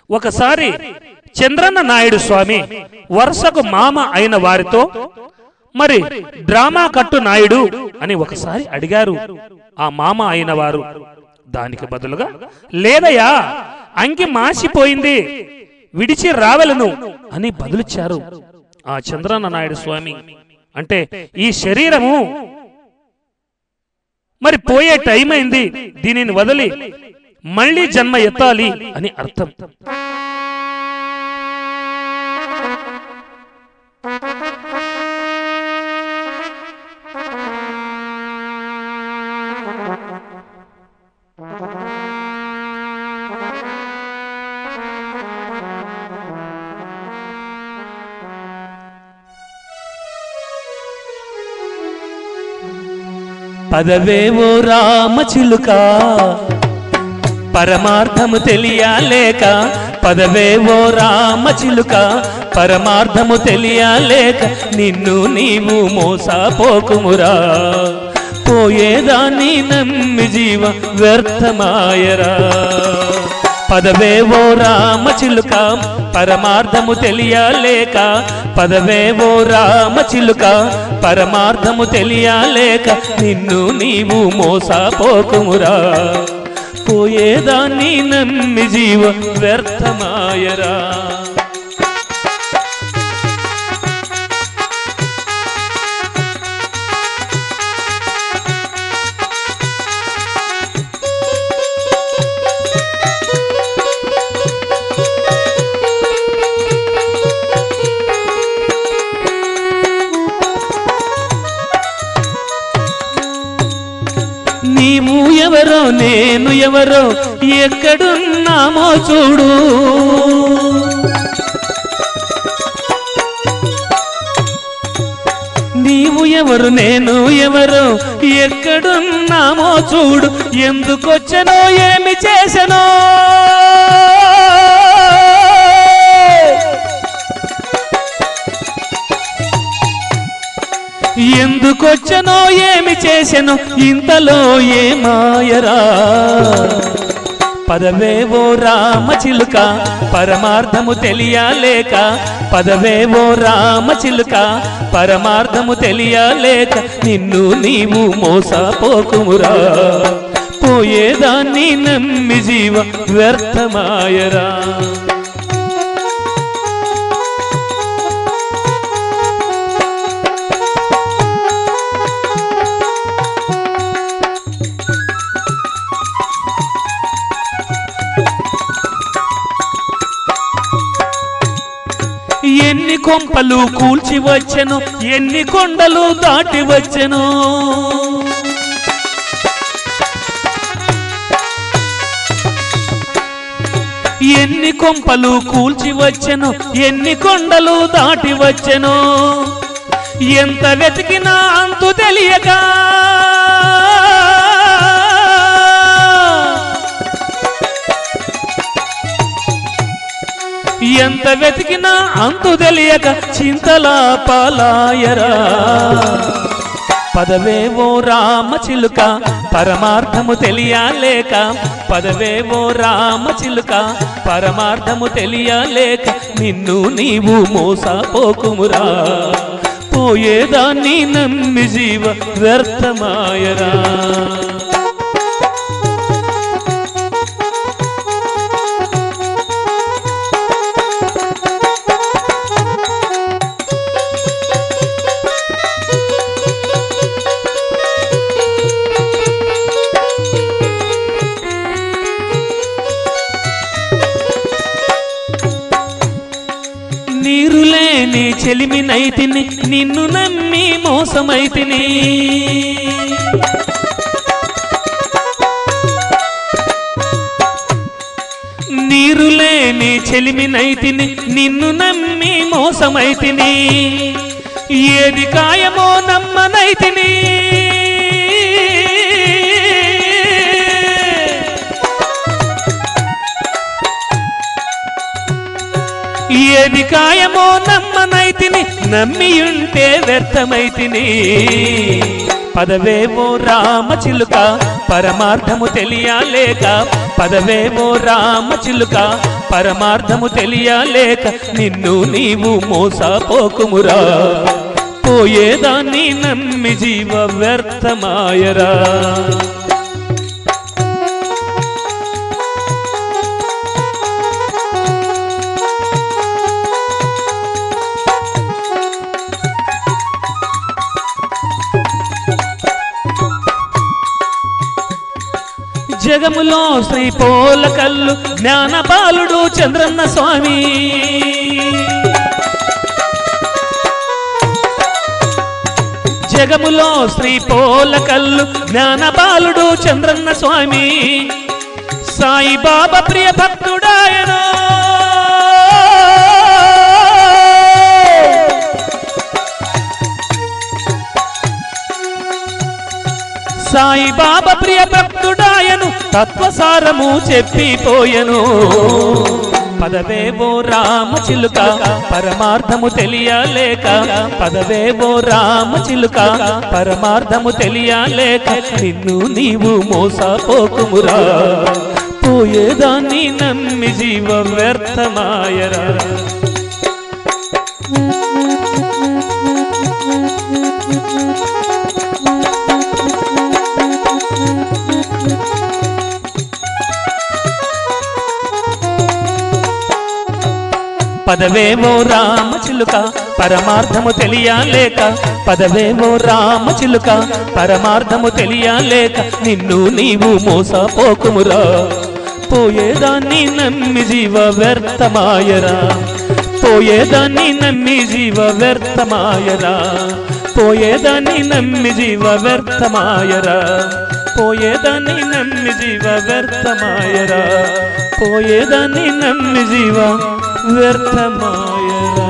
ఒకసారి చంద్రన్న నాయుడు స్వామి వరుసకు మామ అయిన వారితో మరి డ్రామా కట్టు నాయుడు అని ఒకసారి అడిగారు ఆ మామ అయిన వారు దానికి బదులుగా లేదయ్యా అంగి మాసిపోయింది విడిచి రావెలను అని బదులిచ్చారు ఆ చంద్రన్న నాయుడు స్వామి అంటే ఈ శరీరము మరి పోయే టైం అయింది దీనిని వదిలి మళ్ళీ జన్మ ఎత్తాలి అని అర్థం పదవేవో రామ చిలుక పరమార్థము తెలియలేక పదవేవో రామ చిలుక పరమార్థము తెలియలేక నిన్ను నీవు మోసపోకుమురా పోయేదాన్ని నమ్మి జీవ వ్యర్థమాయరా పదవేవో రామ చిలుక పరమార్థము తెలియలేక పదవేవో రామ చిలుక పరమార్థము తెలియలేక నిన్ను నీవు మోసపోకుమురా పోయేదాన్ని నమ్మి జీవ వ్యర్థమాయరా నీవు ఎవరో నేను ఎవరో ఎక్కడున్నామో చూడు నీవు ఎవరు నేను ఎవరు ఎక్కడున్నామో చూడు ఎందుకొచ్చనో ఏమి చేసనో ఎందుకొచ్చనో ఏమి చేసెను ఇంతలో ఏ మాయరా పదవేవో రామ చిలుక పరమార్థము తెలియలేక పదవేవో రామ చిలుక పరమార్థము తెలియలేక నిన్ను నీవు మోసపోకుమురా పోయేదాన్ని నమ్మి జీవ వ్యర్థమాయరా ఎన్ని కొంపలు కూల్చి వచ్చెను ఎన్ని కొండలు దాటి వచ్చెను ఎన్ని కొంపలు కూల్చి వచ్చెను ఎన్ని కొండలు దాటి వచ్చెను ఎంత వెతికినా అంతు తెలియక ఎంత వెతికినా అంతు తెలియక చింతలా పాలాయరా పదవేవో రామ చిలుక పరమార్థము తెలియలేక పదవేవో రామ చిలుక పరమార్థము తెలియలేక నిన్ను నీవు మోసపోకుమురా పోయేదాన్ని నమ్మి జీవ వ్యర్థమాయరా నీరు లేని చెలిమినైతిని నిన్ను నమ్మి మోసమైతిని నీరు లేని చెలిమినైతిని నిన్ను నమ్మి మోసమైతిని ఏది కాయమో నమ్మనైతిని ఏది కాయమో నమ్మనైతిని నమ్మియుంటే వ్యర్థమైతిని పదవేవో రామ చిలుక పరమార్థము తెలియలేక పదవేవో రామ చిలుక పరమార్థము తెలియలేక నిన్ను నీవు మోసపోకుమురా పోయేదాన్ని నమ్మి జీవ వ్యర్థమాయరా జగములో శ్రీ పోలకల్లు జ్ఞానపాలుడు చంద్రన్న స్వామి జగములో శ్రీ పోలకల్లు జ్ఞానపాలుడు చంద్రన్న స్వామి సాయిబాబా ప్రియ భక్తుడాయనో సాయిబాబా ప్రియ భక్తుడాయను తత్వసారము చెప్పిపోయెను పదవేవో రామ చిలుక పరమార్థము తెలియలేక పదవేవో రామ చిలుక పరమార్థము తెలియలేక నిన్ను నీవు మోసపోకుమురా పోయేదాన్ని నమ్మి జీవ వ్యర్థమాయరా పదవేవో రామ చిలుక పరమార్థము తెలియలేక పదవేవో రామ చిలుక పరమార్థము తెలియలేక నిన్ను నీవు మోసపోకుమురా పోయేదాన్ని నమ్మి జీవ వ్యర్థమాయరా పోయేదాన్ని నమ్మి జీవ వ్యర్థమాయరా పోయేదాన్ని నమ్మి జీవ వ్యర్థమాయరా పోయేదాన్ని నమ్మి జీవ వ్యర్థమాయరా పోయేదాన్ని నమ్మి జీవ వ్యర్థమాయరా